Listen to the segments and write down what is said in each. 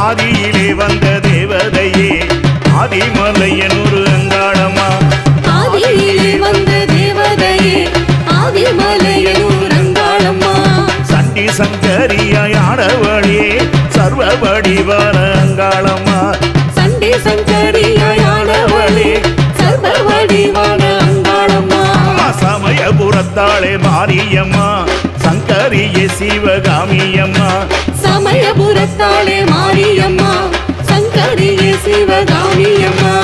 ஆதியிலே வந்த தேவதையே ஆதிமலையனூர் அங்காளம்மா ஆதியிலே வந்த தேவதையே ஆதிமலையனூர் அங்காளம்மா சண்டி சங்கரியாய் ஆடவழே சர்வ வடிவான அங்காளம்மா சண்டி சங்கரியானவளே சர்வ வடிவான அங்காளம்மா அம்மா சமயபுரத்தாளே மாரியம்மா சங்கரிய சிவகாமியம்மா சமயபுரத்தாளே மாரியம்மா சங்கரிய சிவகாமியம்மா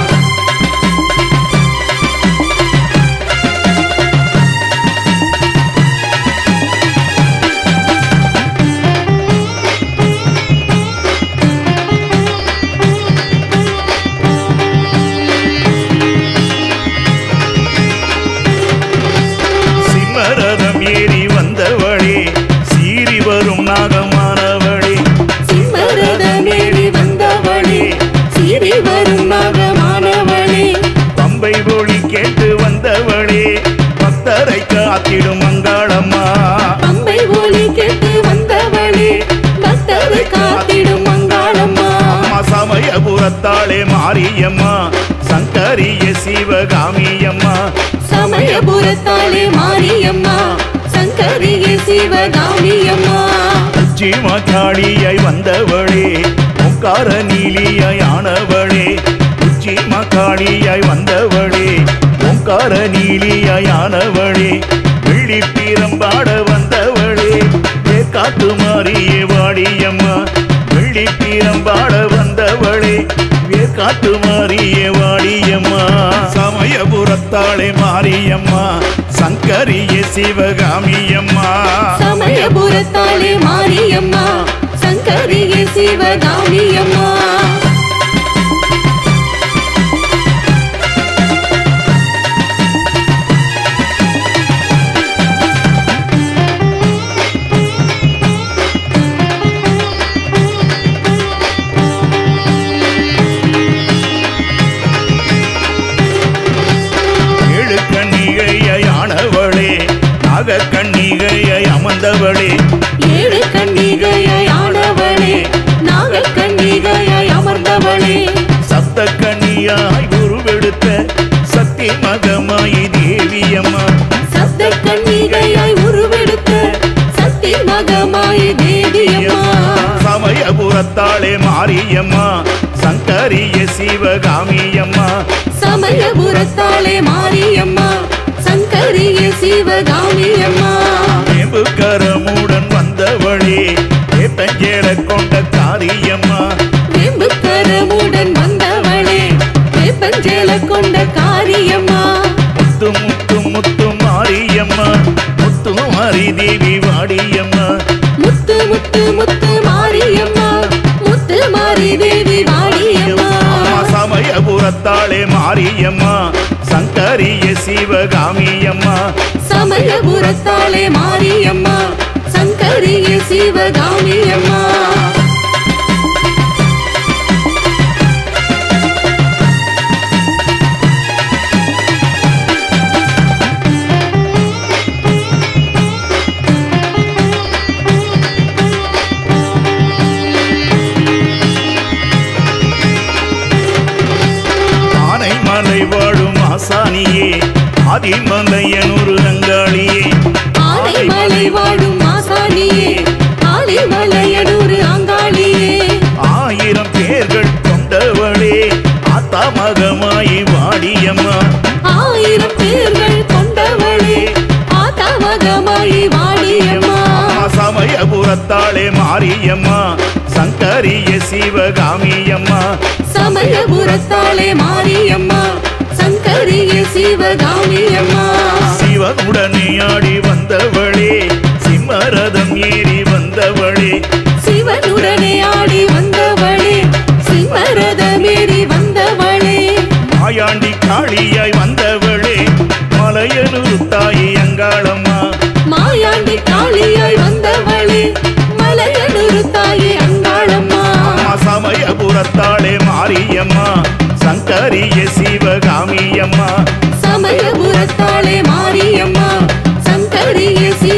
சிம்மரதம் ஏறி வந்தவளே சீறி வரும் நாகமானவளே சிம்மரதமேறி வந்தவளே சீறி வரும் நாகமானவளே பம்பை ஒளி கேட்டு வந்தவளே பக்தரை காத்திடும் மங்காளம்மா பம்பை ஒலி கேட்டு வந்தவளே பக்தரை காத்திடும் அங்காளம்மா அம்மா சமயபுரத்தாளே மாரியம்மா சங்கரிய சிவகாமியம்மா சமயபுரத்தாளே மாரியம்மா சங்கரிய சிவகாமியம்மா உச்சிமகாளியாய் வந்தவளே ஓங்கார நீலியாய் ஆனவளே உச்சிமகாளியாய் வந்தவளே ஓங்கார நீலியாய் ஆனவளே வெள்ளி பீரம்பாட வந்தவளே காத்து மாறியே வாடியம்மா வெள்ளி பீரம்பாட வந்தவளே காத்து மாறியே வாடியம்மா சமயபுரத்தாளே மாரியம்மா சங்கரிய சிவகாமியம்மா சமயபுரத்தாளே மாரியம்மா சங்கரிய சிவகாமியம்மா ஏழு கண்ணிகையானவளே நாக கண்ணிகையாய் அமர்ந்தவளே ஏழு கன்னிகையாய் ஆனவளே நாக கன்னிகையாய் அமர்ந்தவளே சப்த கண்ணியாய் உருவெடுத்த சக்தி மகமாயி தேவியம்மா சப்த கன்னிகையாய் உருவெடுத்த சக்தி மகமாய் தேவியம்மா சமயபுரத்தாளே மாரியம்மா சங்கரிய சிவகாமியம்மா சமயபுரத்தாளே மாரியம்மா சங்கரிய சிவகாமியம்மா வேம்பு கரமுடன் வந்தவளே வேப்பஞ்சேல கொண்ட காரியம்மா வெம்புக்கரமுடன் வந்தவளே வேப்பஞ்சேல கொண்ட காரியம்மா முத்து முத்து முத்து மாரியம்மா முத்து மாரி தேவி வாடியம்மா முத்து முத்து முத்து மாரியம்மா முத்து மாரி தேவி வாடியம்மா அம்மா சமயபுரத்தாளே மாரியம்மா சங்கரிய சிவகாமியம்மா சமயபுரத்தாளே மாரியம்மா சங்கரிய சிவகாமியம்மா ஆனைமலை வாழும் ஆசானியே ஆதிமலையனூர் அங்காளியே ஆனைமலை வாழும் மாசாணியே ஆனைமலையனூர் அங்காளியே ஆயிரம் பேர்கள் கொண்டவளே ஆத்தா மகமாயி வாடியம்மா ஆயிரம் பேர்கள் கொண்டவளே ஆதாமகமாயி வாடியம்மா அம்மா சமயபுரத்தாளே மாரியம்மா சங்கரிய சிவகாமியம்மா சமயபுரத்தாளே மாரியம்மா சங்கரிய சிவகாமியம்மா சிவனுடனே ஆடி வந்தவளே சிம்மரதம் ஏறி வந்தவளே சிவனுடனே ஆடி வந்தவளே சிம்மரதமேறி வந்தவளே மாயாண்டி காளியாய் வந்தவளே மலையனூர் தாயி அங்காளம்மா மாயாண்டி காளியாய் வந்தவளே மலையனூர் தாயே அங்காளம்மா அம்மா சமயபுரத்தாளே மாரியம்மா சங்கரிய சிவகாமியம்மா சமயபுரத்தாளே மாரியம்மா சங்கரிய சிவ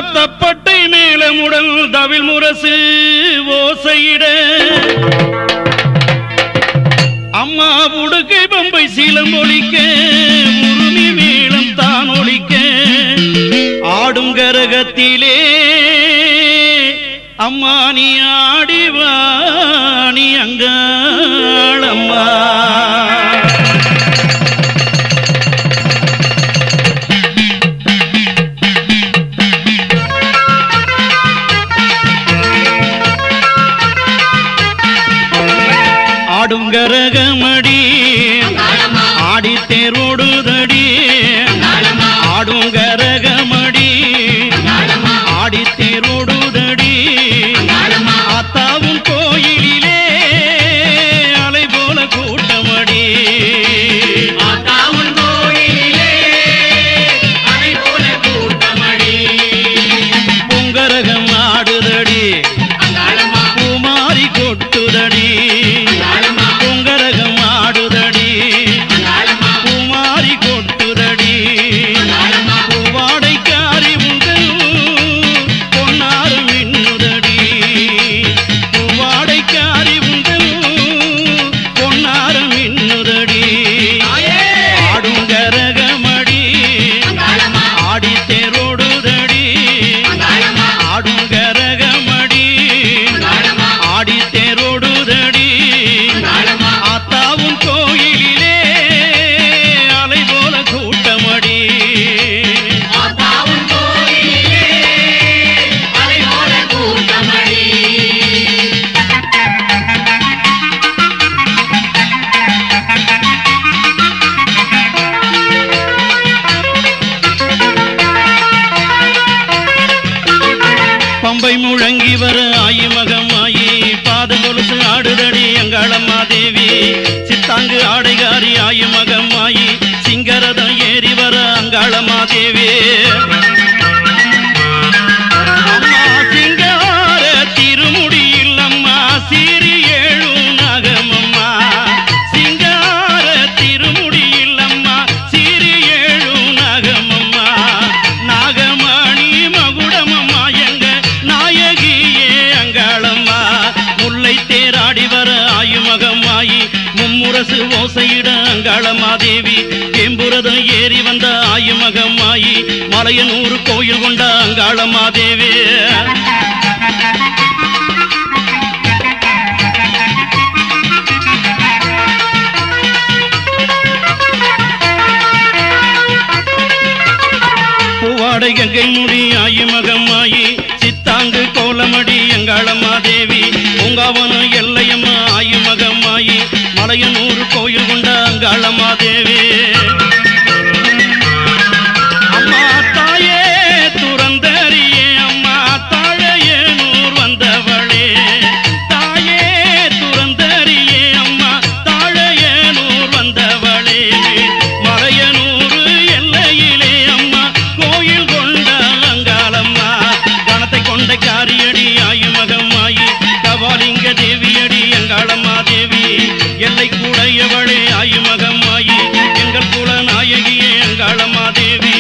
தப்பட்டை மேலமுடன் தவில் முரசு ஓசையிட அம்மா உடுக்கை பம்பை சீலமொழிக்க உருமி மேளம் தான் ஒழிக்க ஆடும் கரகத்திலே அம்மா நீ ஆடிவா நீ அங்காளம்மா ஆடும் கரகமடி ஆடி தேரோடுதடி ஆடும் கரகமடி ஆடி தேரோடுதடி அத்தாவும் கோயிலிலே அலை போல கூட்டமடி ஆத்தாவுன் கோயிலே அலை போல கூட்டமடி பொங்கரகம் ஆடுதடி அங்காளம்மா பூமாரி கொட்டுதடி அங்காளம்மா பொங்கரகம் ஆடுதடி அங்காளம்மா பூமாரி கொட்டுதடி அங்காளம்மா பூவாடைக்காரி உங்கள் பொன்னாறு மின்னுதடி பூவாடைக்காரி உங்கள் பொன்னாறு மின்னுதடி தாயே ஆடும் கரகமடி அங்காளம்மா ஆடி தேரோடுதடி அங்காளம்மா ஆடும் கரகமடி அங்காளம்மா ஆடி தேரோடுதடி அங்காளம்மா ஆத்தாவும் கோயிலிலே அலை போல கூட்டமடி ஆத்தாவுன் கோயிலே அலை போல கூட்டமடி பம்பை முழங்கி வர ஆயி மகமாயி பாத கொலுசு ஆடுதடி அங்காளம்மா தேவி சித்தாங்கு ஆடைகாரி ஆயி மகமாயி சிங்கரதம் ஏறி வர அங்காளம்மா தேவி அம்மா சிங்கார திருமுடியில் அம்மா சீரி ஏழும் நகமம்மா சிங்கார திருமுடியில் அம்மா சீரி ஏழும் நகமம்மா நாகமணி மகுடமம்மா எங்க நாயகியே அங்காளம்மா முல்லை தேராடி வர ஆயுமகமாயி மும்முரசு ஓசையிட அங்காளம்மா தேவி எம்புரதம் ஏறி வந்த ஆயுமகமாயி மலையனூர் கோயில் கொண்ட அங்காளம்மா தேவி பூவாடை கங்கை முடி ஆயி மகமாயி சித்தாங்கு கோலமடி எங்காளம்மா தேவி பூங்காவனம் எல்லையம்மா ஆயி மகமாயி மலையனூர் கோயில் கொண்ட அங்காளம்மா தேவி அம்மா தாயே துறந்தறியே அம்மா தாழையனூர் வந்தவளே தாயே துறந்தறியே அம்மா தாழையனூர் வந்தவளே மலையனூர் எல்லையிலே அம்மா கோயில் கொண்ட அங்காளம்மா கணத்தை கொண்ட காரியடி ஆயுமகமாயி கபாலிங்க தேவியடி அங்காளம்மா தேவி எல்லை கூடையவளே ஆயுமகமாயி எங்கள் குல நாயகியே அங்காளம்மா தேவி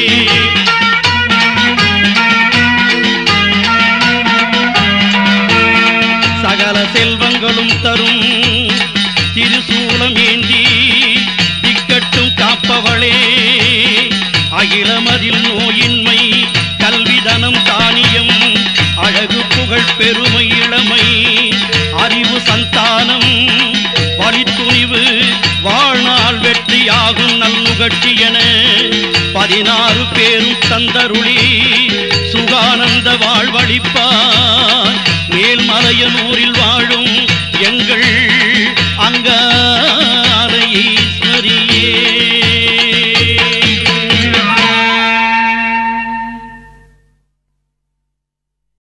சகல செல்வங்களும் தரும் திருசூலம் ஏந்தி திக்கட்டும் காப்பவளே அகிலமதில் நோயின்மை கல்விதனம் தானியம் அழகு புகழ் பெருமை இளமை அறிவு சந்தானம் வலித்துணிவு வாழ்நாள் வெற்றியாகும் நல்முகட்சி என பதினாறு பேரும் தந்தருளி சுகானந்த வாழ்வழிப்பார் மேல்மலையனூரில்